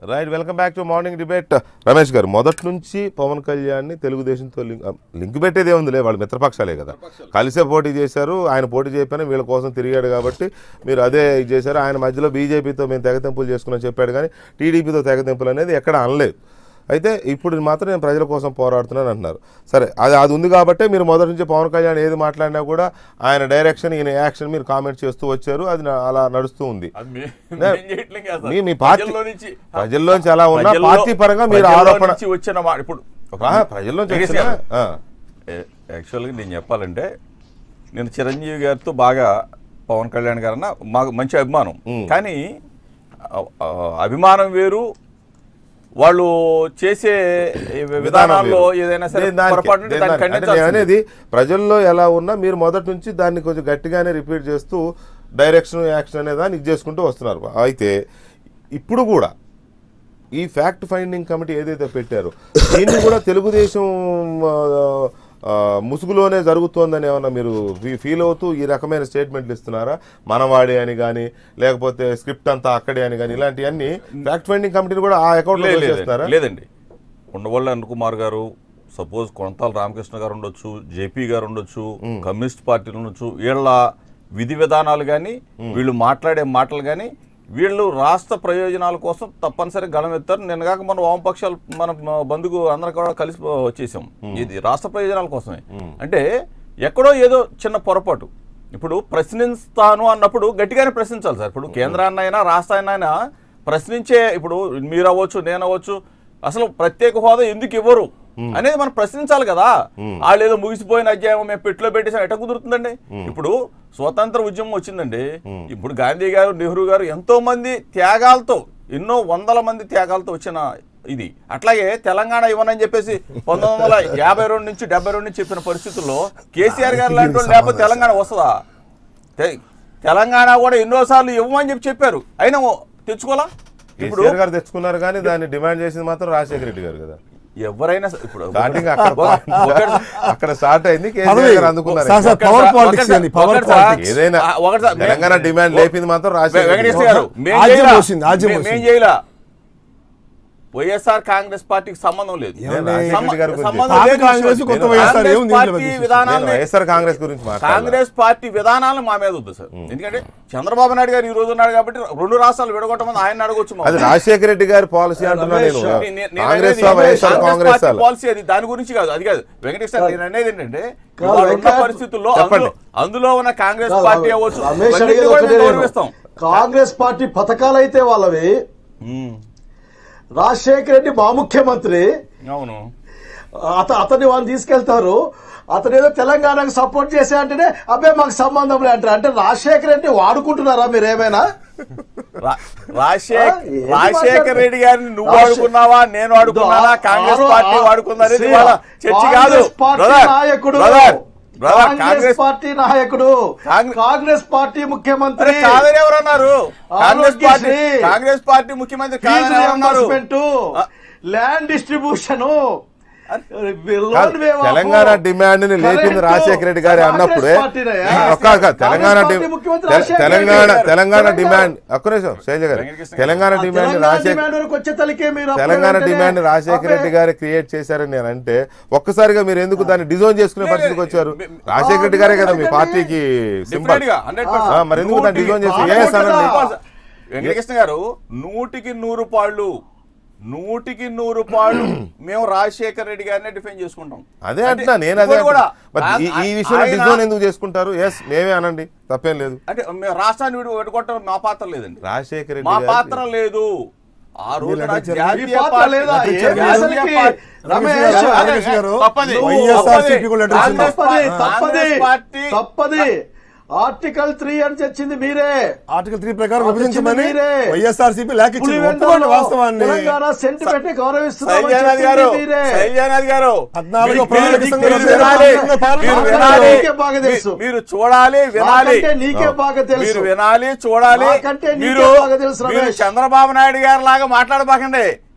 Right welcome back to morning debate Ramesh garu మొదటి నుంచి పవన్ కళ్యాణ్ని తెలుగుదేశంతో లింక్ లింక్ పెట్టేదే ఉందిలే వాళ్ళు మిత్రపక్షాలే కదా కలిసే పోటీ చేశారు ఆయన పోటీ చేయకపోయినా వీళ్ళ కోసం తిరిగాడు కాబట్టి మీరు అదే ఇది చేశారు ఆయన మధ్యలో బీజేపీతో మేము తెగతెంపులు చేసుకున్నాం చెప్పాడు కానీ టీడీపీతో తెగతెంపులు అనేది ఎక్కడ అనలేదు అయితే ఇప్పుడు మాత్రం నేను ప్రజల కోసం పోరాడుతున్నాను అంటున్నారు సరే అది అది ఉంది కాబట్టే మీరు మొదటి నుంచి పవన్ కళ్యాణ్ ఏది మాట్లాడినా కూడా ఆయన డైరెక్షన్ ఈయన యాక్షన్ మీరు కామెంట్ చేస్తూ వచ్చారు అది నా- అలా నడుస్తూ ఉంది అది మే- మేం చేయట్లేదు కదా సార్. మీ- మీ పార్టీ- ప్రజల్లో నుంచి ప్రజల్లోంచి అలా ఉన్నా ప్రజల్లో- పార్టీ పరంగా మీరు ప్రజల్లో ఆరోపణ నుంచి వచ్చిన మాట ఇప్పుడు ఒక ఆ, ప్రజల్లోంచి వెంకటేష్ వచ్చిన గారు, ఆ, ఏ- యాక్చువల్గా నేను చెప్పాలంటే నేను చిరంజీవి గారితో బాగా పవన్ కళ్యాణ్ గారన్న మాకు మంచి అభిమానం కానీ ఆ, ఆ, అభిమానం వేరు వాళ్ళు చేసే విధానాల్లో వేరు. ఏదైనా సరే నేను దానికి- పొరపాటు ఉంటే నేను దాన్ని దానికి- అంటే నేను ఖండించాల్సిందే. అనేది ప్రజల్లో ఎలా ఉన్నా మీరు మొదటి నుంచి దాన్ని కొంచెం గట్టిగానే రిపీట్ చేస్తూ డైరెక్షన్ యాక్షన్ అనే దాన్ని ఇది చేసుకుంటూ వస్తున్నారు అయితే ఇప్పుడు కూడా ఈ ఫ్యాక్ట్ ఫైండింగ్ కమిటీ ఏదైతే పెట్టారో దీన్ని కూడా తెలుగుదేశం ఆ, ఆ, ముసుగులోనే జరుగుతోందని ఏమన్నా మీరు ఫీ- ఫీల్ అవుతూ ఈ రకమైన స్టేట్మెంట్లు ఇస్తున్నారా మనవాడే అని కానీ లేకపోతే స్క్రిప్ట్ అంతా అక్కడే అని కానీ ఇలాంటివన్నీ ఫ్యాక్ట్ ఫైండింగ్ కమిటీని కూడా ఆ అకౌంట్లో లేదు, లేదండి. చేస్తారా లేదండి ఉండవల్లి అనిల్ కుమార్ గారు సపోజ్ కొనతాల రామకృష్ణ గారు ఉండొచ్చు జేపీ గారు ఉండొచ్చు కమ్యూనిస్ట్ పార్టీలు ఉండొచ్చు వీళ్ళ విధి విధానాలు కానీ వీళ్ళు మాట్లాడే మాటలు కానీ వీళ్ళు రాష్ట్ర ప్రయోజనాల కోసం తప్పనిసరిగా గళం ఎత్తారు నిన్న కాక మన వామపక్షాలు మన బంధుకు అందరం కూడా కలిసి వచ్చేసాం ఇది రాష్ట్ర ప్రయోజనాల కోసమే అంటే ఎక్కడో ఏదో చిన్న పొరపాటు ఇప్పుడు ప్రశ్నిస్తాను అన్నప్పుడు గట్టిగానే ప్రశ్నించాలి సార్ ఇప్పుడు కేంద్రాన్నైనా రాష్ట్రాన్నైనా ప్రశ్నించే ఇప్పుడు మీరు అవ్వచ్చు నేను అవ్వచ్చు అసలు ప్రత్యేక హోదా ఎందుకు ఇవ్వరు అనేది మనం ప్రశ్నించాలి కదా వాళ్ళు ఏదో ముగిసిపోయిన అధ్యాయం మేము పెట్టిలో పెట్టేసాం ఎట్లా కుదురుతుందండి ఇప్పుడు స్వతంత్ర ఉద్యమం వచ్చిందండి ఇప్పుడు గాంధీ గారు నెహ్రూ గారు ఎంతో మంది త్యాగాలతో ఎన్నో వందల మంది త్యాగాలతో వచ్చిన ఇది అట్లాగే తెలంగాణ ఇవ్వనని చెప్పేసి పంతొమ్మిది వందల యాభై రెండు నుంచి డెబ్బై రెండు నుంచి చెప్పిన పరిస్థితుల్లో కేసీఆర్ గారు లాంటి వాళ్ళు లేకపోతే తెలంగాణ వస్తుందా తె- తెలంగాణ కూడా ఎన్నోసార్లు ఇవ్వమని చెప్పి చెప్పారు అయినా ఓ- తెచ్చుకోలా ఇప్పుడు కేసీఆర్ గారు తెచ్చుకున్నారు కానీ దాన్ని డిమాండ్ చేసింది మాత్రం రాజశేఖర రెడ్డి గారు కదా ఎవరైనా స- ఇప్పుడు స్టార్టింగ్ అక్కడ ఒకటి- అక్కడ స్టార్ట్ అయింది కేసీఆర్ పదవి. గారు అందుకున్నారు సార్, సార్, ఒకటి పవర్ సార్, పాలిటిక్స్ ఒకటి అండి, సార్, పవర్ ఒకటి సార్, పాలిటిక్స్. ఏదైనా ఆ, ఒకటి సార్, మే- తెలంగాణ డిమాండ్ లేపింది మాత్రం రాజశేఖర రెడ్డి వెంకటేష్ గారు. గారు మేం ఆజ్యం చేయలా. పోసింది, ఆజ్యం మే- మేం పోసింది. చేయలా వైఎస్ఆర్ కాంగ్రెస్ పార్టీకి సంబంధం లేదు ఏమండి? రాజశేఖర సంబ- రెడ్డి గారి గురించి సంబంధం పాత లేని కాంగ్రెస్, విషయం. కొత్త నేను వైఎస్ఆర్ కాంగ్రెస్ ఏముంది దీంట్లో పార్టీ పెద్ద విధానాన్ని నేను వైఎస్ఆర్ కాంగ్రెస్ గురించి మాట్లాడాలి కాంగ్రెస్ పార్టీ విధానాలు మా మీద వద్దు సార్ ఎందుకంటే చంద్రబాబు నాయుడు గారు ఈ రోజు ఉన్నాడు కాబట్టి రెండు రాష్ట్రాలు విడగొట్టమని ఆయన అడగొచ్చు అది మమ్మల్ని. రాజశేఖర రెడ్డి గారి పాలసీ అంటున్నా నేను నే- నే- నేను కాంగ్రెస్ అనేది వైఎస్ఆర్ కాంగ్రెస్ కాంగ్రెస్ పార్టీ వాళ్ళ. పాలసీ అది దాని గురించి కాదు అది కాదు వెంకటేష్ సార్ నేను అనేది ఏంటంటే కాదు, ఇవాళ ఉన్న వెంకట్ పరిస్థితుల్లో చెప్పండి. అందులో అందులో ఉన్న కాంగ్రెస్ కాదు, పార్టీ అవ్వచ్చు రమేష్ ఇవన్నీ అడిగేది కూడా ఒకటే మేము నేను. గౌరవిస్తాం కాంగ్రెస్ పార్టీ పథకాలు అయితే వాళ్ళవి ఉమ్, రాజశేఖర రెడ్డి మా ముఖ్యమంత్రి అవును అత అతన్ని వాళ్ళు తీసుకెళ్తారు అతను ఏదో తెలంగాణకు సపోర్ట్ చేసే అంటేనే అబ్బాయి మాకు సంబంధం లే అంటారు అంటే రాజశేఖర రెడ్డి వాడుకుంటున్నారా మీరు ఏమైనా రా- రాజశేఖర్ ఆ, ఏది రాజశేఖర్ మాట్లాడు- రెడ్డి గారిని నువ్వు రాజశే- వాడుకున్నావా నేను వాడుకున్నానా దో- కాంగ్రెస్ ఆరో- పార్టీ ఆ- వాడుకుందా అనేది శ్రీ- ఇవాళ చర్చ కాదు కాంగ్రెస్ పార్టీ బ్రదర్ నాయకుడు brother brother Congress Congress party నాయకుడు కాంగ్రెస్- కాంగ్రెస్ పార్టీ అరే ముఖ్యమంత్రి కాదని ఎవరన్నారు కాంగ్రెస్ పార్టీ ఆరోగ్యశ్రీ. కాంగ్రెస్ పార్టీ ముఖ్యమంత్రి ఫీజు కాదని ఎవరన్నారు రియంబర్స్మెంట్ ఆ. ల్యాండ్ డిస్ట్రిబ్యూషన్ కాదు, తెలంగాణ డిమాండ్ ని లేపింది రాజశేఖర రెడ్డి గారి అన్నప్పుడే ఒక్క ఒక్క తెలంగాణ డి- తె- తెలంగాణ తెలంగాణ డిమాండ్ ఒక్క నిమిషం శైలజ గారు వెంకటకృష్ణ తెలంగాణ డిమాండ్ రాజశేఖర వచ్చే తలకే మీరు తెలంగాణ అప్పుడే డిమాండ్ రాజశేఖర అబ్బే, రెడ్డి గారు క్రియేట్ చేశారని నేను అంటే ఒక్కసారిగా మీరు ఎందుకు దాన్ని డిజైన్ చేసుకునే లే, పరిస్థితికి వచ్చారు లే, రాజశేఖర రెడ్డి గారే కదా మీ పార్టీకి సింబల్ Definitely గా, 100%. ఆ, మరి ఎందుకు దాన్ని నూటికి- డిజైన్ చేసి బాగా yes అనండి. కొట్టదా? వెంకటకృష్ణ గారు నూటికి నూరు పాళ్ళు నూటికి నూరు పాళ్ళు మేము రాజశేఖర్ రెడ్డి గారినే డిఫెండ్ చేసుకుంటాం అదే అంటే అంటున్నా నేను అదే ఇంకోటి కూడా మరి ఈ- ఈ ఆ- విషయంలో ఆయన- డిజైన్ ఎందుకు చేసుకుంటారు ఎస్ మేమే అనండి తప్పేం లేదు అంటే మేము రాష్ట్రాన్ని విడి విడగొట్టడం మా పాత్ర లేదండి రాజశేఖర మా రెడ్డి పాత్ర గారి లేదు ఆ రోజున మీరు అడ్డు ఈ జాతీయ పాత్ర పార్టీ- లేదా? ఏ జాతీయ దేశానికి? పార్టీ- రమేష్, రమేష్ గారు, అదే, రమేష్ గారు, తప్పది. వైఎస్ఆర్సీపీ తప్పది. కూడా లెటర్ ఇచ్చింది. కాంగ్రెస్ తప్పది పార్టీ- తప్పది కాంగ్రెస్ పార్టీ తప్పది ఆర్టికల్ త్రీ అని తెచ్చింది మీరే ఆర్టికల్ త్రీ ప్రకారం అది విభజించమని మీరే. వైఎస్ఆర్సీపీ లేఖ ఇచ్చింది పులివెందులలో ఒప్పుకోండి వాస్తవాన్ని తెలంగాణ సెంటిమెంట్ ని గౌరవిస్తున్నామని శైలజానాథ్ గారు చెప్పింది మీరే. శైలజానాథ్ గారు పద్నాలుగో మీరు- ప్రణాళిక మీరు- సంఘం మీరు పేరు వినాలి. మాట్లాడిన పార్లమెంట్ మీరు మాట్లాడిన వినాలి. నీకే బాగా తెలుసు. మీ- మీరు చూడాలి వినాలి నాకంటే నీకే బాగా తెలుసు. మీరు వినాలి చూడాలి నాకంటే నీకే మీరు బాగా తెలుసు, మీరు రమేష్. చంద్రబాబు నాయుడు గారి లాగా మాట్లాడబాకండి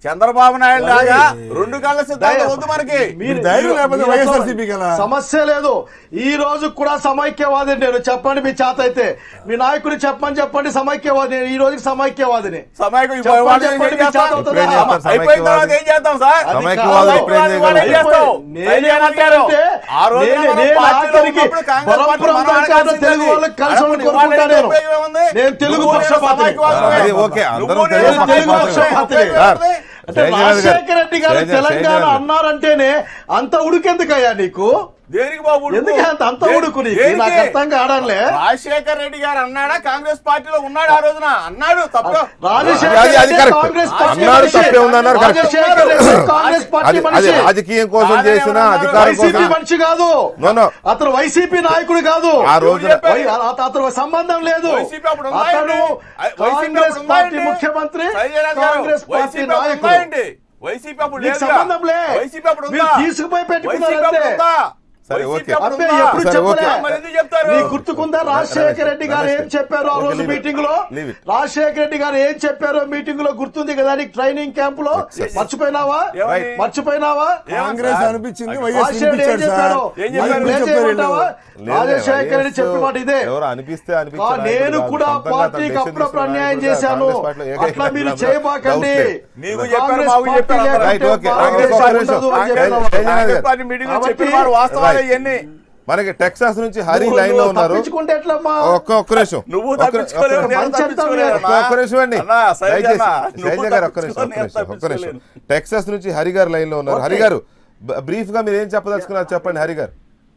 చంద్రబాబు నాయుడు లాగా రెండు కళ్ళ సిద్ధాంతం వద్దు మనకి మీరు- ధైర్యం లేకపోతే మీరు- వైఎస్ఆర్సీపీ కదా. సమస్య లేదు ఈ రోజు కూడా సమైక్యవాది నేను చెప్పండి మీ చేత అయితే మీ నాయకుడిని చెప్పమని చెప్పండి సమైక్యవాది ఈ రోజుకి సమైక్యవాదిని సమైక్యం చెప్పండి, ఇవాళ ఏం చెప్పండి, చేస్తాం? మీ చేత అవుతుందా? ఇప్పుడేం చేస్తారు? అయిపోయిన తర్వాత ఏం చేస్తాం సార్ అది సమైక్యవాదులు కాదు. ఇప్పుడు ఏం ఇవాళ ఏం చేయగలరు? చేస్తాం? నేనేమంటానంటే, ఆ రోజున నేనే- మనం నేను పార్టీలో ఆఖరికి ఉన్నప్పుడు కాంగ్రెస్ పార్టీ బలంపురం మనం దాకా అడగాల్సింది తెలుగు వాళ్ళకి కలిసి అడగండి, ఉండి ఇవాళ కోరుకుంటా నేను. ఉపయోగం ఏముంది? నేను తెలుగు నువ్వు నేను పక్షపాతిని. సమైక్యవాదివే. అది ఓకే, అందరం నువ్వు తెలుగు నేను తెలుగు సమైక్యవాదివే. పక్షపాతిని. ఉపయోగం ఏముంది? అంటే శైలజ గారు- రాజశేఖర రెడ్డి గారు శైలజ- తెలంగాణ శైలజ గారు. అన్నారంటేనే అంత ఉడికెందుకయ్యా నీకు దేనికి బాబు ఉడుకు? ఎందుకు అంత అంత దేనికి? ఉడుకు నీకు దేనికి? నాకు అర్థం కావడంలే రాజశేఖర్ రెడ్డి గారు అన్నాడా కాంగ్రెస్ పార్టీలో ఉన్నాడు ఆ రోజున అన్నాడు తప్ప రాజశేఖర అది- అది రెడ్డి correct. కాంగ్రెస్ పార్టీ అన్నాడు మనిషి. తప్పే ఉంది అన్నారు correct. రాజశేఖర రెడ్డి కాంగ్రెస్ పార్టీ అది అది మనిషి రాజకీయం కోసం కాదని చేసిన ఎవరన్నారు? అధికారం వైసీపీ కోసం మనిషి కాదు No, no. అతను వైసీపీ నాయకుడు కాదు ఆ రోజున చెప్పారు? వై- అత- అతను సంబంధం లేదు వైసీపీ అప్పుడు ఉందా అతను ఏంటి? వైసీపీ కాంగ్రెస్ అప్పుడు ఉందా పార్టీ ఏంటి? ముఖ్యమంత్రి సైజరాజ్ గారు, కాంగ్రెస్ పార్టీ వైసీపీ అప్పుడు ఉందా నాయకుడు ఏంటి? వైసీపీ అప్పుడు నీకు లేదుగా. సంబంధం లే వైసీపీ అప్పుడు మీరు ఉందా? తీసుకుపోయి పెట్టుకున్నారు వైసీపీ అప్పుడు అంతే. ఉందా? సరే, వైసీపీ ఓకే. అప్పుడు అబ్బే ఉందా? ఎప్పుడు సరే, చెప్పలే ఓకే. మరి ఎందుకు చెప్తారు నీ గుర్తుకుందా రాజశేఖర రెడ్డి గారు ఏం చెప్పారు ఆ ఓకే, రోజు leave it. మీటింగ్ లో Leave it. రాజశేఖర రెడ్డి గారు ఏం చెప్పారో మీటింగ్ లో గుర్తుంది కదా నీకు ట్రైనింగ్ క్యాంప్ లో మర్చిపోయినావా ఏమని? మర్చిపోయినావా కాంగ్రెస్ అనిపించింది వైఎస్ రాజశేఖర రెడ్డి ఏం వినిపించాడు చెప్పారు సార్ ఏం చెప్పారు? అది ప్లే చేయమంటావా? లేదు, రాజశేఖర రెడ్డి వైఎస్ చెప్పిన మాట ఇదే ఎవరు అనిపిస్తే ఆ, అనిపించిన నేను నాయకుడు కూడా కాదు. సొంతంగా పార్టీకి తన అప్పుడప్పుడు decision అన్యాయం తీసుకున్న చేశాను కాంగ్రెస్ పార్టీలో ఏకైక అట్లా మీరు నాయకుడు చేయబాకండి డౌట్ లేదు. నీకు చెప్పారు, కాంగ్రెస్ మాకు పార్టీ చెప్పారు అందరూ. రైట్, లేకుంటే ఓకే. కాంగ్రెస్ ఒక్క పార్టీ నిమిషం. ఉండదు అని కాంగ్రెస్ చెప్పాను. జై జగన్ కాంగ్రెస్ గారు. పార్టీ మీటింగ్ లో కాబట్టి- చెప్పిన వారు వాస్తవాలే రైట్. ఇవన్నీ మనకి టెక్సాస్ నుంచి హరి నువ్వు లైన్ లో ఉన్నారు తప్పించుకుంటే ఎట్లమ్మా ఒక్క ఒక్క నిమిషం నువ్వు ఒక్క- తప్పించుకోలేవు ఒక్క- నేను మంచి అంతా తప్పించుకోలేను ఒక్క- ఒక్క నిమిషం అండి అన్నా, శైలజ దయచేసి అన్నా, నువ్వు శైలజ గారు ఒక్క నిమిషం ఒక్క తప్పించుకో, నిమిషం నేను ఒక్క నిమిషం తప్పించుకోలేను. టెక్సాస్ నుంచి హరి గారు లైన్ లో ఉన్నారు హరి గారు బ్రీఫ్ గా మీరు ఏం చెప్పదలుచుకున్నారు చెప్పండి హరి గారు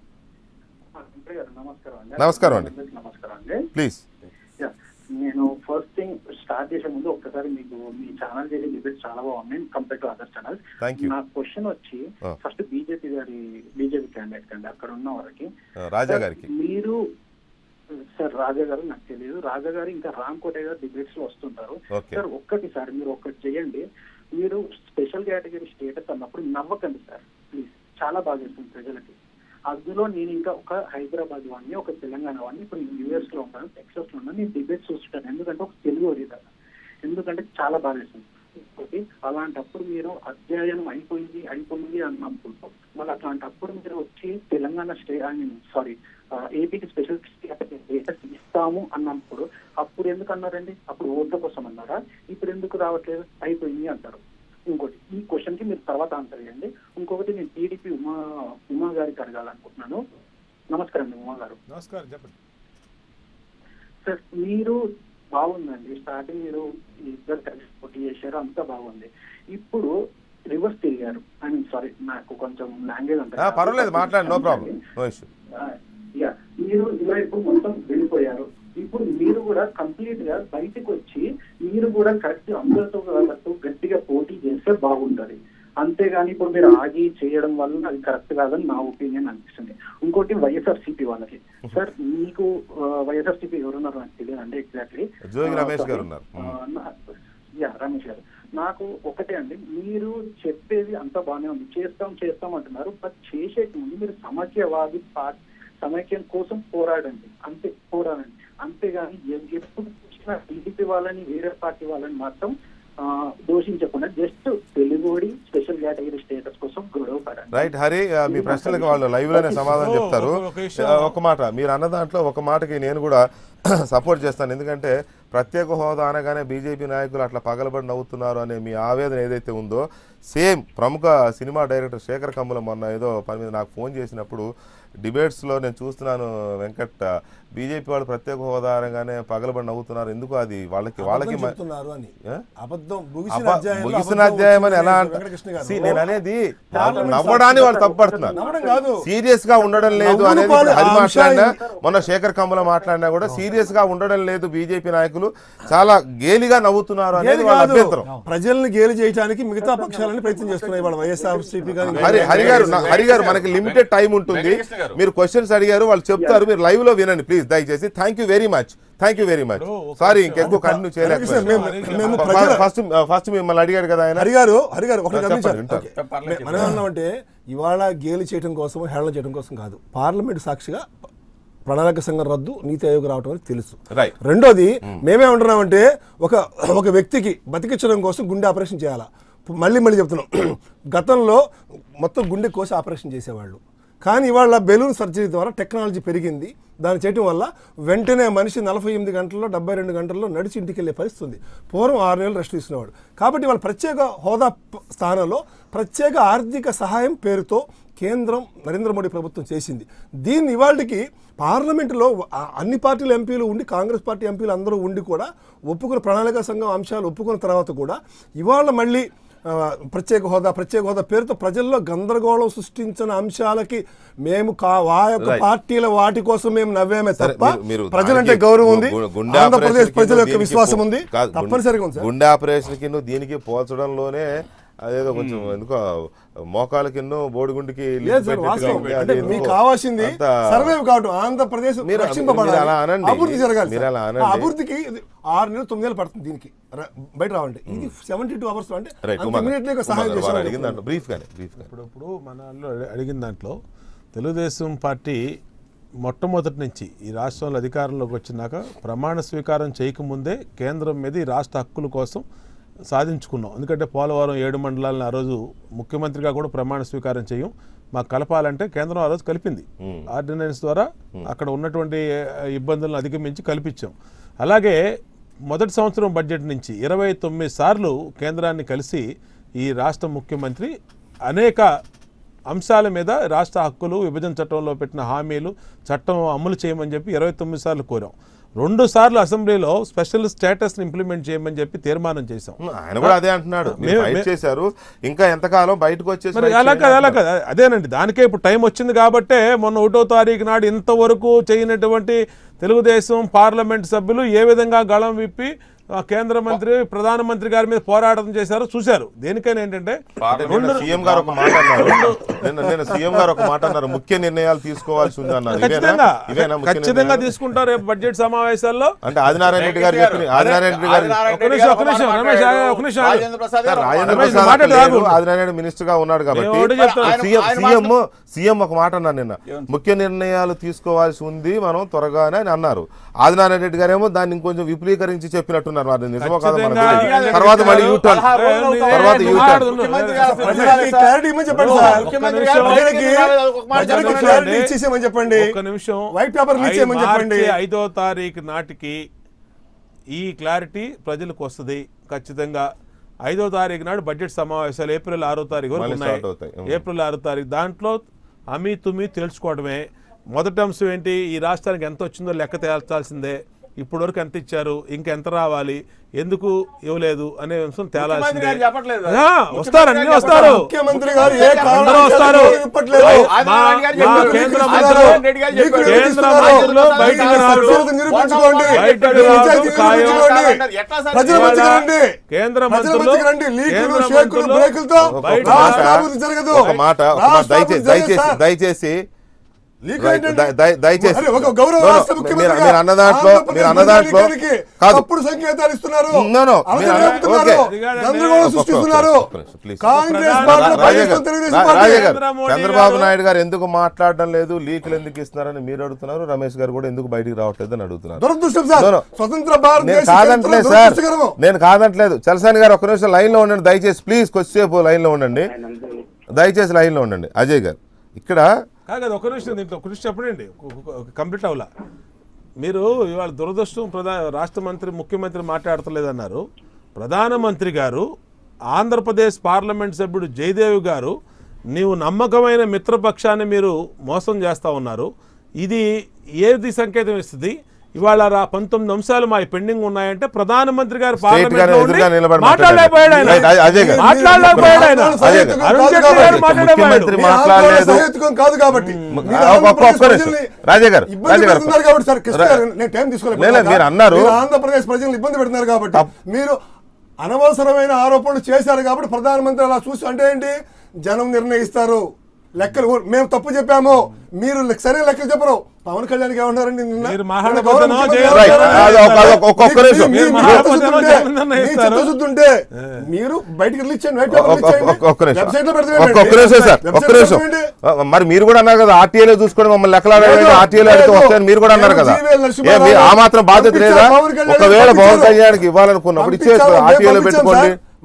నమస్కారం అండి నమస్కారం అండి. అందరికీ నమస్కారం అండి ప్లీజ్ యా, నేను ఫస్ట్ థింగ్ స్టార్ట్ చేసే ముందు ఒక్కసారి మీకు మీ ఛానల్ చేసే డిబేట్స్ చాలా బాగున్నాయి compare to other channels Thank you. నా క్వశ్చన్ వచ్చి Ah. ఫస్ట్ బీజేపీ గారి బీజేపీ క్యాండిడేట్ కండి అక్కడ ఉన్న వారికి ఆ, రాజా గారికి మీరు సార్ రాజా గారు నాకు తెలియదు రాజా గారు ఇంకా రామ్ కోటే గారు డిబేట్స్ లో వస్తుంటారు Okay. సార్ ఒక్కటి సార్ మీరు ఒక్కటి చేయండి మీరు స్పెషల్ కేటగిరీ స్టేటస్ అన్నప్పుడు నవ్వకండి సార్ ప్లీజ్ చాలా బాగా చేస్తుంది ప్రజలకి అందులో నేను ఇంకా ఒక హైదరాబాద్ వాడిని ఒక తెలంగాణ వాడిని ఇప్పుడు నేను యూఎస్ లో ఉంటాను టెక్సాస్ లో ఉన్నాను నేను డిబేట్స్ చూస్తుంటాను ఎందుకంటే ఒక తెలుగు ఓరిదా ఎందుకంటే చాలా బాగా చేస్తుంది ఇంకోటి అలాంటప్పుడు మీరు అధ్యయనం అయిపోయింది అయిపోయింది అన్నప్పుడు మళ్ళీ అట్లాంటప్పుడు మీరు వచ్చి Telangana stay I mean sorry ఏపీకి స్పెషల్ స్టేటస్ ఇస్తాము అన్నప్పుడు అప్పుడు ఎందుకు అన్నారండి అప్పుడు ఓట్ల కోసం అన్నారా ఇప్పుడు ఎందుకు రావట్లేదు అయిపోయింది అంటారు ఇంకోటి ఈ క్వశ్చన్ కి మీరు తర్వాత ఆన్సర్ చేయండి ఇంకొకటి నేను టీడీపీ ఉమా ఉమా గారికి అడగాలనుకుంటున్నాను నమస్కారం అండి ఉమా గారు నమస్కారం చెప్పండి సార్ మీరు బాగుందండి స్టార్టింగ్ మీరు ఈ ఇద్దరు కలిసి పోటీ చేశారు అంతా బాగుంది ఇప్పుడు రివర్స్ తిరిగారు ఐ మీన్ సారీ నాకు కొంచెం లాంగ్వేజ్ ఆ, ఉంటుంది పర్వాలేదు మాట్లాడండి no problem no issue yeah మీరు ఇలా ఇప్పుడు మొత్తం వెళ్ళిపోయారు ఇప్పుడు మీరు కూడా కంప్లీట్ గా బయటకు వచ్చి మీరు కూడా కరెక్ట్ అందరితో వాళ్ళతో గట్టిగా పోటీ చేస్తే బాగుంటది అంతేగాని ఇప్పుడు మీరు ఆగి చేయడం వల్ల అది కరెక్ట్ కాదని నా ఒపీనియన్ అనిపిస్తుంది ఇంకోటి వైఎస్ఆర్సీపీ వాళ్ళకి సార్ మీకు వైఎస్ఆర్సీపీ ఎవరున్నారు నాకు తెలియదు అండి ఎగ్జాక్ట్లీ జోగి రమేష్ గారు ఉన్నారు. యా రమేష్ గారు నాకు ఒకటే అండి మీరు చెప్పేది అంతా బాగానే ఉంది చేస్తాం చేస్తాం అంటున్నారు బట్ చేసే ముందు మీరు సమైక్యవాది పార్టీ సమైక్యం కోసం పోరాడండి అంతే పోరాడండి అంతేగాని ఎ- ఎప్పుడు చూసినా టీడీపీ వాళ్ళని వేరే పార్టీ వాళ్ళని మాత్రం ఆ, దూషించకుండా జస్ట్ తెలుగుడి స్పెషల్ కేటగిరీ స్టేటస్ కోసం గొడవ పడండి రైట్ హరి ఆ, మీ ప్రశ్నలకు వాళ్ళు లైవ్ లోనే సమాధానం ఓ, చెప్తారు ఒక- ఒక విషయం. ఆ, ఒక మాట మీరు అన్న దాంట్లో ఒక మాటకి నేను కూడా సపోర్ట్ చేస్తాను ఎందుకంటే ప్రత్యేక హోదా అనగానే బీజేపీ నాయకులు అట్లా పగలబడి నవ్వుతున్నారు అనే మీ ఆవేదన ఏదైతే ఉందో సేమ్ ప్రముఖ సినిమా డైరెక్టర్ శేఖర్ కమ్ముల మొన్న ఏదో పని మీద నాకు ఫోన్ చేసినప్పుడు డిబేట్స్లో నేను చూస్తున్నాను వెంకట్ బీజేపీ వాళ్ళు ప్రత్యేక హోదా అనగానే పగలబడి నవ్వుతున్నారు ఎందుకు అది వాళ్ళకి వాళ్ళకి అబద్ధం మ- చెప్తున్నారు అని ఏ? అబద్ధం ముగిసిన అబ్బా, అధ్యాయంలో ముగిసిన అబద్ధం అధ్యాయం అని ఎలా వచ్చింది అంట వెంకటకృష్ణ గారు. See, నేను అనేది పార్లమెంట్ నవ్వడాన్ని వాళ్ళు తప్పుపడుతున్నారు నమ్మడం కాదు సీరియస్ గా ఉండడం లేదు నవ్వులు అనేది పాలు ఇప్పుడు హరి ఆ మాట్లాడినా అంశాలు- మొన్న శేఖర్ కమ్మల మాట్లాడినా కూడా సీరియస్ గా ఉండడం లేదు బీజేపీ నాయకులు చాలా గేలిగా నవ్వుతున్నారు అనేది ఏది వాళ్ళ కాదు అభ్యంతరం ప్రజల్ని గేలి చేయడానికి మిగతా పక్షాలని ప్రయత్నం చేస్తున్నాయి వాళ్ళ వైఎస్ఆర్సీపీ కానీ హరి హరి గారు నా- హరి గారు మనకి లిమిటెడ్ టైం ఉంటుంది వెంకటకృష్ణ గారు. మీరు క్వశ్చన్స్ అడిగారు వాళ్ళు చెప్తారు మీరు లైవ్ లో వినండి ప్లీజ్ దయచేసి thank you very much thank you very much sorry ఇంకెక్కువ కంటిన్యూ వెంకటకృష్ణ, మేము- మేము ప్రజల- చేయలేకపోయాను ఫస్ట్ ఫస్ట్ మిమ్మల్ని అడిగాడు కదా ఆయన హరి గారు హరి గారు ఒకటి చెప్పండి, గమనించాలి వింటాను. ఓకే. చెప్పండి, మే- మనం ఏమన్నామంటే ఇవాళ గేలి చేయడం కోసం హేళన చేయడం కోసం కాదు పార్లమెంట్ సాక్షిగా ప్రణాళిక సంఘం రద్దు నీతి ఆయోగ్ రావడం అనేది తెలుసు రైట్ రెండోది మేమేమంటున్నామంటే ఒక ఒక వ్యక్తికి బతికించడం కోసం గుండె ఆపరేషన్ చేయాలా మళ్ళీ మళ్ళీ చెప్తున్నాం గతంలో మొత్తం గుండె కోసి ఆపరేషన్ చేసేవాళ్ళు కానీ ఇవాళ బెలూన్ సర్జరీ ద్వారా టెక్నాలజీ పెరిగింది దాన్ని చేయటం వల్ల వెంటనే మనిషి నలభై ఎనిమిది గంటల్లో డెబ్బై రెండు గంటల్లో నడిచి ఇంటికి వెళ్ళే పరిస్థితి ఉంది పూర్వం ఆరు నెలలు రెస్ట్ తీసుకునేవాడు కాబట్టి వాళ్ళ ప్రత్యేక హోదా ప- స్థానంలో ప్రత్యేక ఆర్థిక సహాయం పేరుతో కేంద్రం నరేంద్ర మోడీ ప్రభుత్వం చేసింది దీన్ని ఇవాళకి పార్లమెంటులో ఆ- అన్ని పార్టీల ఎంపీలు ఉండి కాంగ్రెస్ పార్టీ ఎంపీలు అందరూ ఉండి కూడా ఒప్పుకున్న ప్రణాళిక సంఘం అంశాలు ఒప్పుకున్న తర్వాత కూడా ఇవాళ మళ్ళీ ఆ, ప్రత్యేక హోదా ప్రత్యేక హోదా పేరుతో ప్రజల్లో గందరగోళం సృష్టించిన అంశాలకి మేము కా వా యొక్క Right. పార్టీల వాటి కోసం మేము నవ్వేమే సరే, తప్ప మీరు- మీరు ప్రజలంటే దానికి గౌరవం ఉంది గు- గుండె ఆంధ్రప్రదేశ్ ఆపరేషన్కి ప్రజల యొక్క దీనికి విశ్వాసం పో- ఉంది కాదు, గుండె- తప్పనిసరిగా ఉంది సార్ గుండె ఆపరేషన్ కిన్ను దీనికి పోల్చడంలోనే అదేదో కొంచెం ఎందుకో మోకాల కిన్ను బోడిగుండికి లింక్ లేదు సార్ పెట్టినట్టుగా వాస్తవం ఉంది. అంటే అది మీకు ఎందుకో కావాల్సింది అంత- సర్వైవ్ కావడం ఆంధ్రప్రదేశ్ మీరు- రక్షింపబడాలి మీరు అలా అనండి. అభివృద్ధి జరగాలి మీరు సార్. అలా అనండి. ఆ అభివృద్ధికి ఇది ఆరు నెలలు తొమ్మిది నెలలు పడుతుంది దీనికి ర- బయట రావండి ఇది సెవెంటీ టూ అవర్స్ అంటే రైట్ అంత ఉమా గారు. immediately గా ఉమా సహాయం గారు వారు అడిగిన చేశారు దాంట్లో బ్రీఫ్ గానే బ్రీఫ్ గానే ఇప్పుడు ఇప్పుడు మన వాళ్ళు అడి- అడిగిన దాంట్లో తెలుగుదేశం పార్టీ మొట్టమొదటి నుంచి ఈ రాష్ట్రంలో అధికారంలోకి వచ్చినాక ప్రమాణ స్వీకారం చేయకముందే కేంద్రం మీద ఈ రాష్ట్ర హక్కుల కోసం సాధించుకున్నాం ఎందుకంటే పోలవరం ఏడు మండలాలను ఆ రోజు ముఖ్యమంత్రిగా కూడా ప్రమాణ స్వీకారం చేయం మాకు కలపాలంటే కేంద్రం ఆ రోజు కలిపింది ఆర్డినెన్స్ ద్వారా అక్కడ ఉన్నటువంటి ఆ, ఇబ్బందులను అధిగమించి కల్పించాం అలాగే మొదటి సంవత్సరం బడ్జెట్ నుంచి ఇరవై తొమ్మిది సార్లు కేంద్రాన్ని కలిసి ఈ రాష్ట్ర ముఖ్యమంత్రి అనేక అంశాల మీద రాష్ట్ర హక్కులు విభజన చట్టంలో పెట్టిన హామీలు చట్టం అమలు చేయమని చెప్పి ఇరవై తొమ్మిది సార్లు కోరాం రెండు సార్లు అసెంబ్లీలో స్పెషల్ స్టేటస్ని ఇంప్లిమెంట్ చేయమని చెప్పి తీర్మానం చేశాం ఆయన కూడా అదే అంటున్నాడు మీరు మే- ఫైట్ మే- చేశారు ఇంకా ఎంతకాలం బయటకు వచ్చేసి మరి fight అలా చేయండి కాదు అలా అంటున్నారు. కాదు అదేనండి దానికే ఇప్పుడు టైం వచ్చింది కాబట్టే మొన్న ఒకటో తారీఖు నాడు ఇంతవరకు చేయనటువంటి తెలుగుదేశం పార్లమెంట్ సభ్యులు ఏ విధంగా గళం విప్పి ఆ, కేంద్ర మంత్రి ప్రధానమంత్రి గారి మీద పోరాటం చేశారో చూశారు దేనికైనా ఏంటంటే అంటే నిన్న సీఎం గారు ఒక మాట అన్నారు నిన్న నిన్న సీఎం గారు ఒక మాట అన్నారు ముఖ్య నిర్ణయాలు తీసుకోవాల్సి ఉంది అన్నారు ఇవేనా ఖచ్చితంగా ఇవేనా ముఖ్య ఖచ్చితంగా నిర్ణయాలు? తీసుకుంటారు రేపు బడ్జెట్ సమావేశాల్లో అంటే ఆదినారాయణ రెడ్డి గారు చెప్పిన ఆదినారాయణ రెడ్డి గారు ఒక నిమిషం, ఒక నిమిషం, రమేష్, ఆగు, ఒక నిమిషం ఆగు. రాజేంద్ర ప్రసాద్ గారు రాజేంద్ర రమేష్, ప్రసాద్ మాట అక్కడ లేరు, రాదు. ఆదినారాయణ మినిస్టర్ గా ఉన్నాడు కాబట్టి నేను ఒకటే చెప్తాను. ఆయన- సీఎం ఆయన సీఎం సీఎం ఒక మాట అన్నారు నిన్న ముఖ్య నిర్ణయాలు తీసుకోవాల్సి ఉంది మనం త్వరగానే అని అన్నారు ఆదినారాయణ రెడ్డి గారేమో దాన్ని ఇంకొంచెం విపులీకరించి చెప్పినట్టున్నారు మరి నిజమో కాదో మనకు ఖచ్చితంగా తెలియదు. తర్వాత మళ్ళీ యూటర్న్ పదహారు రోజులు అవుతుంది. తర్వాత ఏ, యూటర్న్ మాట్లాడుతున్నారు. ముఖ్యమంత్రి గారు ప్రజలకి క్లారిటీ ఇవ్వమని చెప్పండి సార్ ముఖ్యమంత్రి ఒక్క గారు నిమిషం. ప్రజలకి ఒక మాట ప్రజలకి చెప్పండి. క్లారిటీ ఇచ్చేసేమని చెప్పండి ఒక్క నిమిషం వైట్ పేపర్ రిలీజ్ చేయమని ఐ- చెప్పండి మార్చి ఐదో తారీఖు నాటికి ఈ క్లారిటీ ప్రజలకు వస్తుంది ఖచ్చితంగా ఐదో తారీఖు నాడు బడ్జెట్ సమావేశాలు ఏప్రిల్ ఆరో తారీఖు వరకు మళ్ళీ ఉన్నాయి start అవుతాయి. ఉం. ఏప్రిల్ ఆరో తారీఖు దాంట్లో అమీ తుమి తేల్చుకోవడమే మొదటి అంశం ఏంటి ఈ రాష్ట్రానికి ఎంత వచ్చిందో లెక్క తేల్చాల్సిందే ఇప్పటి వరకు ఎంత ఇచ్చారు ఇంకెంత రావాలి ఎందుకు ఇవ్వలేదు అనే అంశం తేలాల్సిందే గారు చెప్పట్లేదు. ఆ, వస్తారు అన్ని వస్తారు ముఖ్యమంత్రి గారు ఏ అందరూ కారణం వస్తారు. ఇవ్వట్లేదు ఆదినారాయణ గారు మా చెప్పారు. కేంద్ర ఆదినారాయణ మంత్రులు రెడ్డి గారు మీకు చెప్పారు. నిరూపిస్తున్నారు. కేంద్ర మంత్రులు బయటికి మీ రావడం, సభ్యులకు నిరూపించుకోండి బయటకు మీ రావడం నిజాయితీ ఖాయం. నిరూపించుకోండి ఎట్లా సార్ ప్రజల ఇవాళ మధ్యకి రండి కేంద్ర ప్రజల మంత్రులు మధ్యకి రండి లీకులు కేంద్ర షేకులు మంత్రులు బ్రేకులతో బయట రాష్ట్ర మాట- అభివృద్ధి జరగదు ఒక మాట ఒక మాట రాష్ట్ర దయచేసి అభివృద్ధి జరగదు దయచేసి సార్. దయచేసి లీకులు దయ- ఏంటండి? దయ- దయ- దయచేసి అరే, ఒక గౌరవ No, no, రాష్ట్ర మీరు- ముఖ్యమంత్రిగా మీరు అన్న దాంట్లో ఆంధ్రప్రదేశ్ మీరు అన్న దాంట్లో ప్రజానీకానికి కాదు తప్పుడు సంకేతాలు ఇస్తున్నారు No, no, అలజడి మీరు అన్న- రేపుతున్నారు. ఓకే. గందరగోళం ఒక్క- సృష్టిస్తున్నారు ఒక్క నిమిషం, please. కాంగ్రెస్ ప్రధాన- పార్టీలో రాజా గారు, పనిచేస్తున్న తెలుగుదేశం రా- పార్టీ రాజా గారు, నరేంద్ర మోడీ చంద్రబాబు గారు- నాయుడు గారు ఎందుకు మాట్లాడడం లేదు లీకులు ఎందుకు ఇస్తున్నారని మీరు అడుగుతున్నారు రమేష్ గారు కూడా ఎందుకు బయటికి రావట్లేదు అని అడుగుతున్నారు దురదృష్టం సార్ No, no. స్వతంత్ర నేను భారతదేశ కాదంటలేదు చరిత్రలో సార్ దురదృష్టకరము. నేను కాదంటలేదు చలసాని గారు ఒక్క నిమిషం లైన్ లో ఉండండి దయచేసి ప్లీజ్ కొద్దిసేపు లైన్ లో ఉండండి దయచేసి లైన్ లో ఉండండి అజయ్ గారు ఇక్కడ కాదు ఒక నిమిషం దీంట్లో ఒక నిమిషం చెప్పండి కంప్లీట్ అవ్వాల మీరు ఇవాళ దురదృష్టం ప్రధా రాష్ట్ర మంత్రి ముఖ్యమంత్రి మాట్లాడతలేదన్నారు ప్రధానమంత్రి గారు ఆంధ్రప్రదేశ్ పార్లమెంట్ సభ్యుడు జయదేవ్ గారు నీవు నమ్మకమైన మిత్రపక్షాన్ని మీరు మోసం చేస్తా ఉన్నారు ఇది ఏది సంకేతం ఇస్తుంది ఇవాళ రా పంతొమ్మిది అంశాలు మా పెండింగ్ ఉన్నాయంటే ప్రధానమంత్రి గారు Straight పార్లమెంట్ గానే లో ఉండి ఎదురుగా నిలబడి మాట్లాడలేకపోయాడు ఆయన. Right, అజయ్ గారు. మాట్లాడలేకపోయాడు ఆయన అజయ్ గారు. అరుణ్ జైట్లీ గారు మాట్లాడలేకపోయాడు ముఖ్యమంత్రి మీ ఆందోళన మాట్లాడలేదు. సహేతుకం కాదు కాబట్టి మీరు ఒక్క- ఆంధ్రప్రదేశ్ ఒక్క నిమిషం. ప్రజల్ని రాజా గారు, ఇబ్బంది రాజా గారు. పెడుతున్నారు కాబట్టి సార్ కృష్ణ రా- గారు, నేను టైం తీసుకోలేదు లే, లే, మీరు అన్నారు. మీరు ఆంధ్రప్రదేశ్ ప్రజలను ఇబ్బంది పెడుతున్నారు కాబట్టి మీరు అనవసరమైన ఆరోపణలు చేశారు కాబట్టి ప్రధానమంత్రి అలా చూసి అంటే ఏంటి జనం నిర్ణయిస్తారు లెక్కలు మేము తప్పు చెప్పాము మీరు లెక్క- సరైన లెక్కలు చెప్పరు పవన్ కళ్యాణ్ ఏమన్నారండి నిన్న మీరు మాట్లాడే నిన్న గౌరవ పద్ధతిలో ముఖ్యమంత్రి చేయాలి. Right. ఏమన్నారు? అది ఒక- అది ఒక- ఒక్కొక్క మీ- నిమిషం. మీ- మీరు మీ మాట్లాడే చిత్తశుద్ధి పద్ధతిలో ఉంటే, జనం మీ నిర్ణయిస్తారు. చిత్తశుద్ధి ఉంటే మీరు బయటికి రిలీజ్ చేయండి వైట్ పేపర్ ఒక్క- రిలీజ్ చేయండి ఒక్క- ఒక్క నిమిషం వెబ్సైట్ లో ఒక్క- పెడతామండి. ఒక్క నిమిషం సార్ ఒక్క వెబ్సైట్ లో నిమిషం పెడతామండి. మరి మీరు కూడా అన్నారు కదా ఆర్టీఏలో చూసుకొని మమ్మల్ని లెక్కలాడే లేదు, ఆర్టీఏలో అడిగితే లేదు. వస్తాయని మీరు కూడా అన్నారు నేను కదా జీవీఎల్ ఏ, నరసింహారావు మీ- ఆ మాత్రం బాధ్యత పంపించారు, లేదా పవన్ కళ్యాణ్ ఒకవేళ పవన్ పంపించారు. కళ్యాణ్కి ఇవ్వాలనుకున్నప్పుడు పంపించాము, ఇచ్చేస్తారు మేము ఆర్టీఏలో పంపించాం పెట్టుకోండి సార్.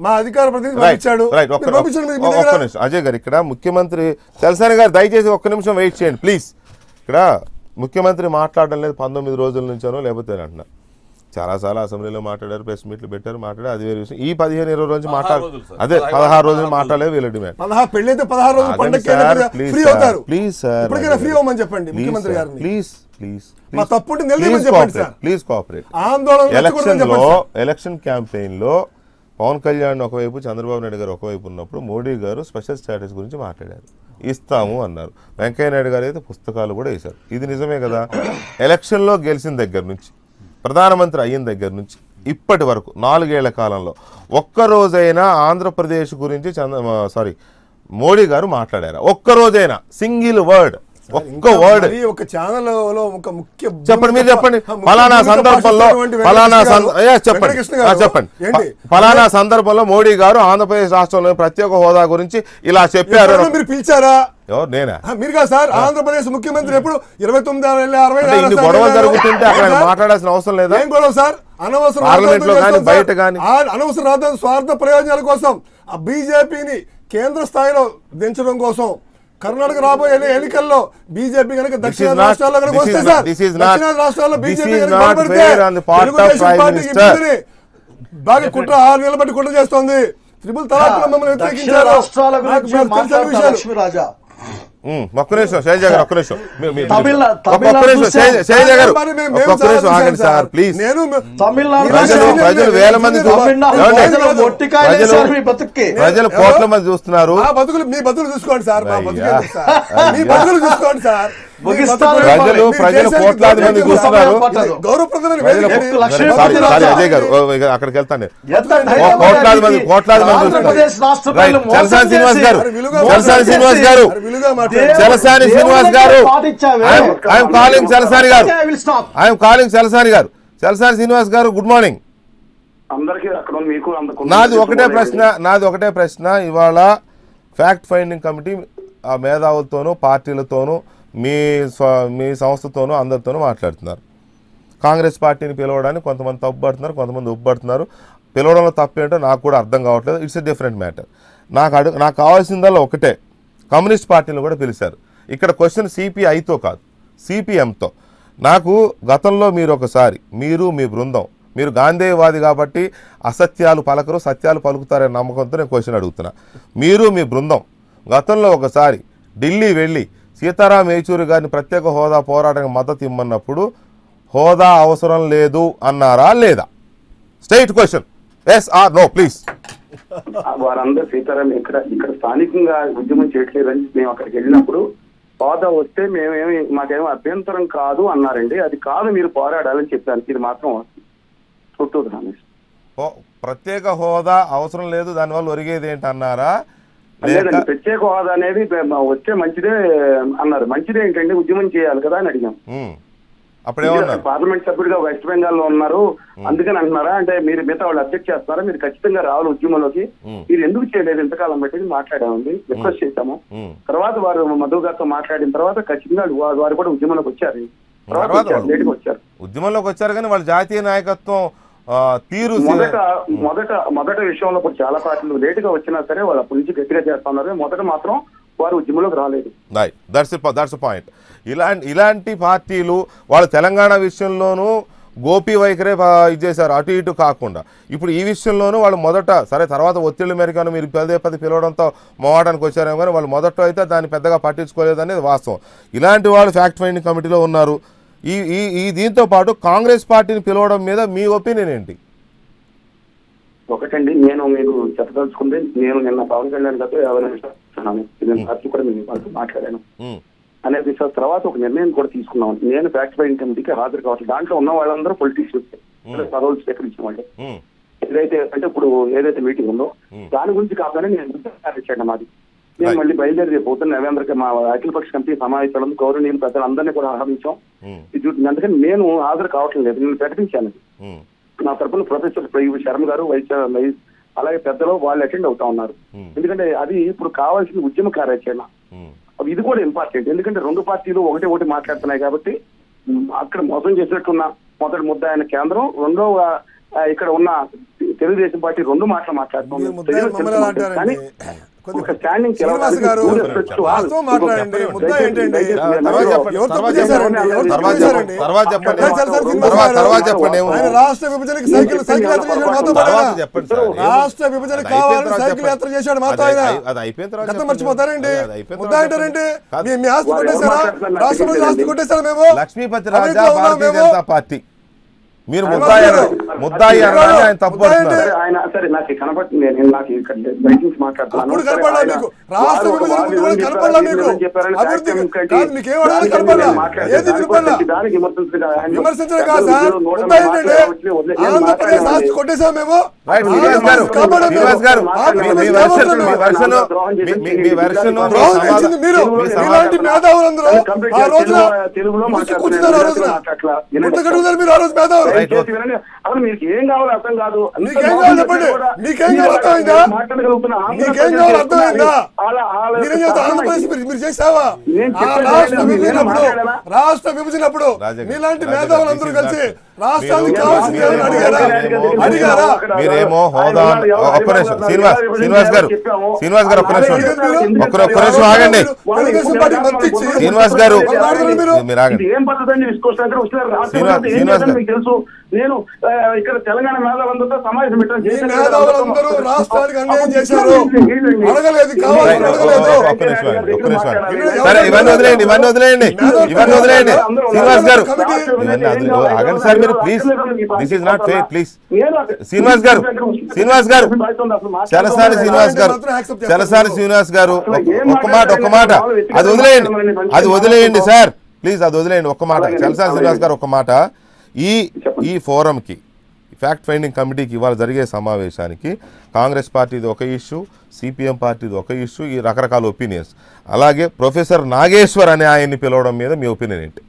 మా అధికార ప్రతినిధి రైట్ పంపించాడు రైట్ ఒక్క మీరు పంపించండి మీ- మీ ఒక్క దగ్గర. నిమిషం అజయ్ గారు ఇక్కడ ముఖ్యమంత్రి తెలసాని గారు దయచేసి ఒక్క నిమిషం వెయిట్ చేయండి ప్లీజ్ ఇక్కడ ముఖ్యమంత్రి మాట్లాడడం లేదు పంతొమ్మిది రోజుల నుంచానో లేకపోతే అంటున్నా చాలాసార్లు అసెంబ్లీలో మాట్లాడారు ప్రెస్ మీట్లు పెట్టారు మాట్లాడారు అది వేరే విషయం ఈ పదిహేను ఇరవై రోజులు మాట్లాడు రోజులు సార్. అదే పదహారు పదహారు రోజులు రోజులు. మాట్లాడలేదు వీళ్ళ డిమాండ్ పదహారు పెళ్ళైతే పదహారు రోజులు అదండి పండగ సార్, ప్లీజ్ ఫ్రీ సార్, అవుతారు ప్లీజ్ సార్ ఇప్పటికైనా ఫ్రీ అవ్వమని చెప్పండి ముఖ్యమంత్రి గారిని ప్లీజ్ ప్లీజ్ మా తప్పుంటే నిలదీయమని చెప్పండి సార్. ప్లీజ్ కోఆపరేట్ ఆందోళన ఎలక్షన్ రెచ్చగొట్టమని లో చెప్పండి సార్. ఎలక్షన్ క్యాంపెయిన్ లో పవన్ కళ్యాణ్ ఒకవైపు చంద్రబాబు నాయుడు గారు ఒకవైపు ఉన్నప్పుడు మోడీ గారు స్పెషల్ స్టాటస్ గురించి మాట్లాడారు ఇస్తాము అన్నారు వెంకయ్య నాయుడు గారు అయితే పుస్తకాలు కూడా వేశారు ఇది నిజమే కదా ఎలక్షన్లో గెలిచిన దగ్గర నుంచి ప్రధానమంత్రి అయిన దగ్గర నుంచి ఇప్పటి వరకు నాలుగేళ్ల కాలంలో ఒక్క రోజైనా ఆంధ్రప్రదేశ్ గురించి చంద్ర సారీ మోడీ గారు మాట్లాడారా ఒక్క రోజైనా సింగిల్ వర్డ్ ఒక్క ఇంకా వర్డ్ మరీ ఒక ఛానల్ లో ఒక ముఖ్య చెప్పండి మీరు చెప్పండి ఆ ముఖ్య ఫలానా భూమిక సందర్భంలో పాటిస్తున్నటువంటి ఫలానా వెంకటకృష్ణ సంద- గారు- ఏ, చెప్పండి వెంకటకృష్ణ ఆ, గారు, చెప్పండి ఏంటి ఫ- ఫలానా సందర్భంలో మోడీ గారు ఆంధ్రప్రదేశ్ రాష్ట్రంలో ప్రత్యేక హోదా గురించి ఇలా చెప్పారు ఎప్పుడైనా మీరు పిలిచారా ఎవరు నేనా ఆ, మీరు కాదు సార్ ఆంధ్రప్రదేశ్ ముఖ్యమంత్రి ఎప్పుడు ఇరవై తొమ్మిది వెళ్ళి అరవై అంటే నాలుగు ఇన్ని సార్లు గొడవలు వెళ్ళారు. జరుగుతుంటే అక్కడ ఏం సార్? మాట్లాడాల్సిన అవసరం లేదా ఏం గొడవ సార్ అనవసరం పార్లమెంట్ లో రాద్ధాంతం కానీ, చేస్తాం బయట సార్. కానీ. ఆ అనవసర రాద్ధాంతం స్వార్థ ప్రయోజనాల కోసం ఆ బీజేపీని కేంద్ర స్థాయిలో దించడం కోసం కర్ణాటక రాబోయే ఎన్ని- ఎన్నికల్లో బీజేపీ కనుక దక్షిణ not- రాష్ట్రాల్లో కనుక this వస్తే is సార్ not- this is not- దక్షిణ రాష్ట్రాల్లో this బీజేపీ is కనుక not బలపడితే fair on the part of Telugu Desam Prime party Minister. ఇబ్బందిని బాగా కుట్ర ఆరు నెలల బట్టి కుట్ర చేస్తోంది త్రిపుల్ తలాక్ మమ్మల్ని దక్షిణ వ్యతిరేకించారు రాష్ట్రాల నాకు గురించి తెలిసిన మాట్లాడతారు విషయాలు లక్ష్మీరాజా ఉమ్, ఒక్క నిమిషం శైలజ గారు ఒక్క నిమిషం మీరు- మీరు- తమిళ- ఒక్క- ఒక్క తమిళనాడు నిమిషం చూసాం. శైలజ- శైలజ గారు మరి మేము- మేము ఒక్క నిమిషం సార్ ఆగండి చూశాను సార్ ప్లీజ్ నేను తమిళనాడు ప్రజలు చూసాం. ప్రజలు వేల మంది చూ- తమిళనాడు ఏమండి? ప్రజలు మొట్టికాయలు ప్రజలు- వేశారు మీ బతుక్కి ప్రజలు కోట్ల మంది చూస్తున్నారు మా బతుకులు మీ బతుకులు చూసుకోండి సార్ మా అయ్యా. బతుకులు ఎందుకు సార్? మీ అయ్యా. బతుకులు చూసుకోండి సార్ మీ ముగిస్తాను. బతుకులు- ప్రజలు మీరు ప్రజలు చేసేది కోట్లాది మంది గౌరవ- చూస్తున్నారు పట్టదు. గౌరవప్రదమైన ప్రజలు వేదిక. ఒక్క లక్ష సారీ మంది సారీ రాజా. అజయ్ గారు ఓ, ఇక అక్కడికి వెళ్తాను నేను. ఎంత ఓ, ధైర్యం కోట్లాది మంది మీకు? కోట్లాది మంది ఆంధ్రప్రదేశ్ చూస్తున్నారు. రాష్ట్ర రైట్. ప్రజలు మోసం చలసాని శ్రీనివాస్ చేసి- గారు మరి విలువగా చలసాని మాట్లాడండి. శ్రీనివాస్ గారు మరి విలువగా మాట్లాడండి. దేవుడు- చలసాని దేవుడు శ్రీనివాస్ దగ్గర గారు పాటించావే. ఐఎమ్ కాలింగ్ చలసాని గారు I will stop. I'm calling Chalasani garu Chalasani Srinivas గారు గుడ్ మార్నింగ్ అందరికీ అక్కడ ఉన్న మీకు అందరికి నాది ఒకటే ప్రశ్న నాది ఒకటే ప్రశ్న ఇవాళ ఫ్యాక్ట్ ఫైండింగ్ కమిటీ ఆ మేధావులతోనూ పార్టీలతోనూ మీ స్వ- మీ సంస్థతోనూ అందరితోనూ మాట్లాడుతున్నారు కాంగ్రెస్ పార్టీని పిలవడానికి కొంతమంది తప్పుపడుతున్నారు కొంతమంది ఒప్పుపడుతున్నారు పిలవడంలో తప్పేంటో నాకు కూడా అర్థం కావట్లేదు ఇట్స్ ఎ డిఫరెంట్ మ్యాటర్ నాకు అడుగు నాకు కావాల్సిందల్లా ఒకటే కమ్యూనిస్ట్ పార్టీని కూడా పిలిచారు ఇక్కడ క్వశ్చన్ సిపిఐతో కాదు సిపిఎంతో నాకు గతంలో మీరు ఒకసారి మీరు మీ బృందం మీరు గాంధేయవాది కాబట్టి అసత్యాలు పలకరు సత్యాలు పలుకుతారనే నమ్మకంతో నేను క్వశ్చన్ అడుగుతున్నా మీరు మీ బృందం గతంలో ఒకసారి ఢిల్లీ వెళ్ళి సీతారాం యేచూరి గారిని ప్రత్యేక హోదా పోరాటానికి మద్దతు ఇమ్మన్నప్పుడు హోదా అవసరం లేదు అన్నారా లేదా straight question yes or no please వారందరూ సీతారాం ఇక్కడ ఇక్కడ స్థానికంగా ఉద్యమం చేయట్లేదని మేము అక్కడికి వెళ్ళినప్పుడు హోదా వస్తే మేమేమి మాకేమో అభ్యంతరం కాదు అన్నారండి అది కాదు మీరు పోరాడాలని చెప్పాను ఇది మాత్రం చుట్టూ రమేష్ ప్రత్యేక హోదా అవసరం లేదు దానివల్ల ఒరిగేది ఏంటి అన్నారా లేక లేదండి ప్రత్యేక హోదా అనేది వస్తే మంచిదే అన్నారు మంచిదే ఏంటండి ఉద్యమం చేయాలి కదా అని అడిగాం ఉమ్. అప్పుడేమన్నారు పార్లమెంట్ సభ్యుడిగా వెస్ట్ బెంగాల్ లో ఉన్నారు అందుకని అంటున్నారా అంటే మీరు మిగతా వాళ్ళు అబ్జెక్ట్ చేస్తున్నారా మీరు ఖచ్చితంగా రావాలి ఉద్యమంలోకి మ్. మీరు ఎందుకు చేయలేదు ఇంతకాలం పెట్టి మాట్లాడామండి రిక్వెస్ట్ చేశాము ఉమ్. తర్వాత వారు మధు గారితో మాట్లాడిన తర్వాత ఖచ్చితంగా వా- వారు కూడా ఉద్యమంలోకి వచ్చారు తర్వాత తర్వాత వచ్చారు, వాళ్ళు- లేటుగా వచ్చారు ఉద్యమంలోకి వచ్చారు కానీ వాళ్ళ జాతీయ నాయకత్వం ఆ, తీరు మొదట మొదట మొదట విషయంలో ఇప్పుడు చాలా పార్టీలు లేటుగా వచ్చినా సరే వాళ్ళు అప్పటి నుంచి గట్టిగా చేస్తున్నారు మొదట మాత్రం వారు ఉద్యమంలోకి రాలేదు దట్స్ దట్స్ పాయింట్ ఇలాంటి ఇలాంటి పార్టీలు వాళ్ళు తెలంగాణ విషయంలోనూ గోపి వైఖరే పా- ఇది చేశారు అటు ఇటు కాకుండా ఇప్పుడు ఈ విషయంలోనూ వాళ్ళు మొదట సరే తర్వాత ఒత్తిళ్ళ మేరకను మీరు పదే పది పిలవడంతో మోవడానికి వచ్చారేమో కానీ వాళ్ళు మొదట అయితే దాన్ని పెద్దగా పట్టించుకోలేదు అనేది వాస్తవం ఇలాంటి వాళ్ళు ఫ్యాక్ట్ ఫైండింగ్ కమిటీలో ఉన్నారు ఈ ఈ ఈ దీంతో పాటు కాంగ్రెస్ పార్టీని పిలవడం మీద మీ ఒపీనియన్ ఏంటి ఒకటండి నేను మీకు చెప్పదలుచుకుంది నేను నిన్న పవన్ కళ్యాణ్ గారితో యాభై నిమిషాలు కూర్చున్నాను. ఇది ఖర్చు కూడా నేను వాళ్ళతో మాట్లాడాను ఉమ్, అనే విషయాల తర్వాత ఒక నిర్ణయం కూడా తీసుకున్నాం నేను ఫ్యాక్ట్ ఫైండింగ్ కమిటీకి హాజరు కావచ్చు దాంట్లో ఉన్న వాళ్ళందరూ పొలిటీషియన్స్ పదవులు స్వీకరించిన వాళ్ళు ఉమ్, ఏదైతే అంటే ఇప్పుడు ఏదైతే మీటింగ్ ఉందో Hmm. దాని గురించి కాగానే నేను ఇచ్చాను మాది నేను Right. మళ్ళీ బయలుదేరి రేపు పొద్దున్న నవేంద్రకి మా అఖిలపక్ష కమిటీ సమావేశాలను గౌరవనీయులు ప్రజలందరినీ కూడా ఆహ్వానించాం ఉమ్, ఇది అందుకని నేను హాజరు కావట్లేదు లేదు నేను ప్రకటించాను ఇది. ఉమ్, నా తరపున ప్రొఫెసర్ ప్రయూ శర్మ గారు వైస్ వైస్ అలాగే పెద్దలు వాళ్ళు అటెండ్ అవుతా ఉన్నారు Hmm. ఎందుకంటే అది ఇప్పుడు కావాల్సిన ఉద్యమ కార్యాచరణ ఉమ్, అవి ఇది కూడా ఇంపార్టెంట్ ఎందుకంటే రెండు పార్టీలు ఒకటి ఒకటి మాట్లాడుతున్నాయి కాబట్టి మ్, అక్కడ మోసం చేసినట్టున్న మొదటి ముద్ద ఆయన కేంద్రం రెండవ ఆ, ఇక్కడ ఉన్న తెలుగుదేశం పార్టీ రెండు మాటలు మాట్లాడుతుంది మీరు ముద్దాయి మమ్మల్ని ఎలా అంటారండి కొద్ది- ఒక స్టాండింగ్ శ్రీనివాస్ గారు వాస్తవం మాట్లాడండి ముద్ద ఏంటండి తర్వాత చెప్పండి. ఎవరు తప్పు తర్వాత చేశారండి ఎవరు తప్పు తర్వాత చేశారండి చెప్పండి. తర్వాత చెప్పండి. ముద్దాయి చాలా సార్లు శ్రీనివాస్ తర్వాత- గారు తర్వాత చెప్పండి ఏముంది? ఆయన రాష్ట్ర విభజనకి సైకిల్ సైకిల్ యాత్ర చేశాడు మాతో తర్వాత పాటు చెప్పండి సార్. ఏముంది? రాష్ట్ర విభజన అది కావాలని అయిపోయిన తర్వాత సైకిల్ చెప్పండి. యాత్ర చేశాడు మాతో అది ఆయన అయి- అది అయిపోయిన తర్వాత గతం చెప్పండి. మర్చిపోతారండి అది అయిపోయిన ముద్ద తర్వాత అంటారండి కాదు. మీ మీ ఆస్తి వారు ఎవరు కొట్టేశారా మాట్లాడుతున్నారు రాష్ట్రం నుంచి ఆస్తి తెలియదండి. కొట్టేశారా మేము లక్ష్మీపతి రాజా అమెరికా ఉన్నాం భారతీయ మేము. జనతా పార్టీ మీరు శ్రీనివాస్ ముద్దాయి గారు, అన్నారు. ముద్దాయి అన్నారు ఆయన తప్పు ముద్దాయి అంటే- పడుతున్నారు సరే ఆయన సరే నాకు కనపడుతుంది నేను నాకు ఇక్కడ బయట నుంచి మాట్లాడుతున్నాను అప్పుడు సరే, కనపడలా ఆయన- మీకు రాష్ట్ర వారు- విభజన వారు ముందు కూడా ఏం కనపడలా చెప్పారు, మీకు ఏం చెప్పారని అభివృద్ధి సాక్ష్యం కంటే కాదు మీకు ఏం అడగాలి దానికి కనపడలా నేను మాట్లాడలేదు. ఏది వినపడలా దానికి దానికి విమర్శించగా ఆయన విమర్శించడం కాదు పెద్దలు సార్ నూట ముద్ద ఏంటంటే మాట్లాడవచ్చు, వదిలే- నేను ఆంధ్రప్రదేశ్ మాట్లాడలేదు. ఆస్తి కొట్టేశాం మేము రైట్ ఆంధ్రప్రదేశ్ శ్రీనివాస్ గారు కాపాడాం మేము. శ్రీనివాస్ గారు ఆంధ్రప్రదేశ్ మీ- మీ కాపాడాం వెర్షన్ మేము. మీ వెర్షన్ మీ- మీ- మీ వెర్షన్ మీ ద్రోహం సమాధానం- చేసింది మీరు మీ సమాధానం- మీలాంటి మేధావులందరూ కంప్లీట్ ఆ రోజున తెలుగు- తెలుగులో ముసుగు మాట్లాడుతున్నారు. కూర్చున్నారు ఆ రోజున మాట్లాడట్లా. గుట్ట కడుగుతారు మీరు ఆ రోజు మేధావులు రైట్, దయచేసి వినండి. అసలు మీకు ఏం కావాలో అర్థం కాదు అంత మీకేం బాగుంది కావాలో చెప్పండి. కూడా మీకేం ఈ కావాలో అర్థమైందా? మాట్లాడగలుగుతున్న ఆంధ్రప్రదేశ్ మీకేం కావాలో అర్థమైందా వాళ్ళ- వాళ్ళ మీరేం యొక్క చేస్తారు ఆంధ్రప్రదేశ్ మీరు మీరు చేసావా నేను ఆ చెప్పేది రాష్ట్ర నేను విభజనప్పుడు మాట్లాడాలా? రాష్ట్ర విభజనప్పుడు రాజా గారు, మీలాంటి రాజా గారు, మేధావులందరూ this is కలిసి not- రాష్ట్రానికి మీరు- కావాల్సింది మీరు- ఏమైనా అడిగారా మీరు- అడిగారా మీరేమో హోదా ఒక్క నిమిషం శ్రీనివాస్ శ్రీనివాస్ గారు శ్రీనివాస్ గారు ఒక్క నిమిషం ఒక్క ఒక్క నిమిషం ఆగండి తెలుగుదేశం పార్టీ మద్దతిచ్చి శ్రీనివాస్ గారు మాట్లాడండి మీరు. మీరు ఆగండి ఇది ఏం పద్ధతి అని విసుకోవచ్చు అంటే వచ్చిన రాష్ట్రం శ్రీనివాస్- అంతా ఏం శ్రీనివాస్ చేశారో గారు. మీకు తెలుసు నేను ఆ, ఇక్కడ తెలంగాణ మేధావులందరితో సమావేశం పెట్టాను ఈ మేధావులందరూ రాష్ట్రానికి అన్యాయం చేశారు అడగలేదు కావాలి రైట్, అడగలేదు ఒక్క నిమిషం అండి, ఒక్క నిమిషం అండి. సరే ఇవన్నీ వదిలేయండి ఇవన్నీ వదిలేయండి ఇవన్నీ వదిలేయండి శ్రీనివాస్ గారు ఇవన్నీ వదిలే- ఆగండి సార్ మీరు please this is not fair please Srinivas garu Srinivas గారు చలసాని శ్రీనివాస్ గారు చలసాని శ్రీనివాస్ గారు ఒక్క- ఒక్క మాట ఒక్క మాట అది వదిలేయండి అది వదిలేయండి సార్ ప్లీజ్ అది వదిలేయండి ఒక్క మాట చలసాని శ్రీనివాస్ గారు ఒక్క మాట ఈ ఈ ఫోరంకి ఫ్యాక్ట్ ఫైండింగ్ కమిటీకి ఇవాళ జరిగే సమావేశానికి కాంగ్రెస్ పార్టీది ఒక ఇష్యూ సిపిఎం పార్టీది ఒక ఇష్యూ ఈ రకరకాల ఒపీనియన్స్ అలాగే ప్రొఫెసర్ నాగేశ్వర్ అనే ఆయన్ని పిలవడం మీద మీ ఒపీనియన్ ఏంటి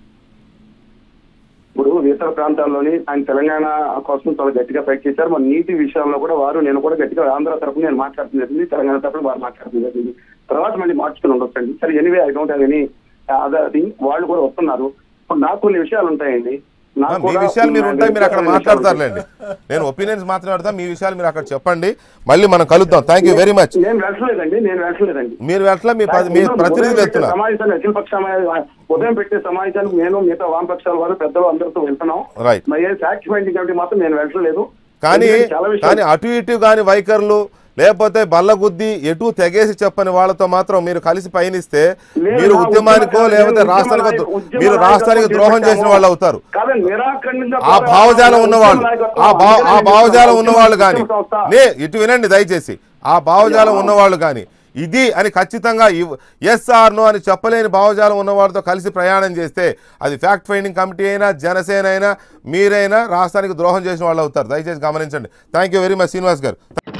ఇప్పుడు ఇతర ప్రాంతాల్లోని ఆయన తెలంగాణ కోసం చాలా గట్టిగా ఫైట్ చేశారు మరి నీటి విషయంలో కూడా వారు నేను కూడా గట్టిగా ఆంధ్ర తరపున నేను మాట్లాడుతుంది జరిగింది తెలంగాణ తరపున వారు మాట్లాడుతుంది జరిగింది తర్వాత మళ్ళీ మార్చుకుని ఉండొచ్చండి సరే anyway I don't have any other thing వాళ్ళు కూడా వస్తున్నారు ఇప్పుడు నాకు కొన్ని విషయాలు ఉంటాయండి ఆ, నాకు మీ కూడా విషయాలు మీరు ఉంటాయి మీరు అక్కడ కొన్ని విషయాలు మాట్లాడతారులేండి నేను ఒపీనియన్స్ మాట్లాడతా మీ విషయాలు మీరు అక్కడ చెప్పండి మళ్ళీ మనం కలుద్దాం థ్యాంక్ యూ వెరీ మచ్ నేను వెళ్ళలేదండి నేను వెళ్ళలేదండి మీరు ఎట్లా మీ పది- మీ ప్రతినిధులు ఉదయం ఎత్తున్నారు పెట్టే సమావేశాన్ని అఖిల పక్ష సమావే- ఉదయం పెట్టే సమావేశానికి నేను మిగతా వామపక్షాల వారు పెద్దలు అందరితో వెళ్తున్నాం Right. మరి ఏ ఫ్యాక్ట్ ఫైండింగ్ కమిటీ మాత్రం నేను వెళ్ళలేదు కానీ ఎందుకంటే చాలా విషయాలు- కానీ అటు ఇటు కాని వైఖరులు లేకపోతే బల్లగుద్ది ఎటు తెగేసి చెప్పని వాళ్ళతో మాత్రం మీరు కలిసి పయనిస్తే లేదు, మీరు నా ఉద్యమానికో ఉద్యమ- లేకపోతే నేను రాష్ట్రానికో ఉద్యమ నాయక- మీరు ఉద్యమ రాష్ట్రానికి నాయకత్వం ద్రోహం చేసిన చేశాము. వాళ్ళు అవుతారు కాదండి, నిరాకరణించ ఆ భావజాలం ఉన్నవాళ్ళు ఆ భావ ఆ భావజాలం ఉన్నవాళ్ళు కానీ సంస్థ. నే ఇటు వినండి దయచేసి ఆ భావజాలం ఉన్నవాళ్ళు కానీ ఇది అని ఖచ్చితంగా ఎస్ ఆర్ నో అని చెప్పలేని భావజాలం ఉన్నవాళ్ళతో కలిసి ప్రయాణం చేస్తే అది ఫ్యాక్ట్ ఫైండింగ్ కమిటీ అయినా జనసేన అయినా మీరైనా రాష్ట్రానికి ద్రోహం చేసిన వాళ్ళు అవుతారు దయచేసి గమనించండి thank you very much Srinivas గారు